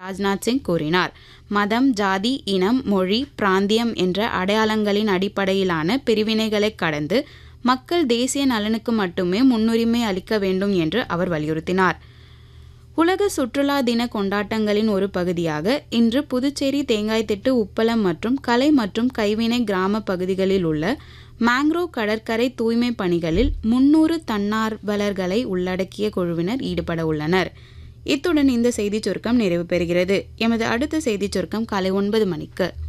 ராஜ்நாத் சிங் கூறினார் மதம் ஜாதி இனம் மொழி பிராந்தியம் என்ற அடையாளங்களின் அடிப்படையிலான பிரிவினைகளை கடந்து மக்கள் தேசிய நலனுக்கு மட்டுமே முன்னுரிமை அளிக்க வேண்டும் என்று அவர் வலியுறுத்தினார் உலக சுற்றுலா தின கொண்டாட்டங்களின் ஒரு பகுதியாக இன்று புதுச்சேரி தேங்காய்த்திட்டு உப்பளம் மற்றும் கலை மற்றும் கைவினை கிராம பகுதிகளில் உள்ள மேங்க்ரோவ் கடற்கரை தூய்மை பணிகளில் முன்னூறு தன்னார்வலர்களை உள்ளடக்கிய குழுவினர் ஈடுபட உள்ளனர் இத்துடன் இந்த செய்திச் சுருக்கம் நிறைவு பெறுகிறது எமது அடுத்த செய்திச் சுருக்கம் காலை ஒன்பது மணிக்கு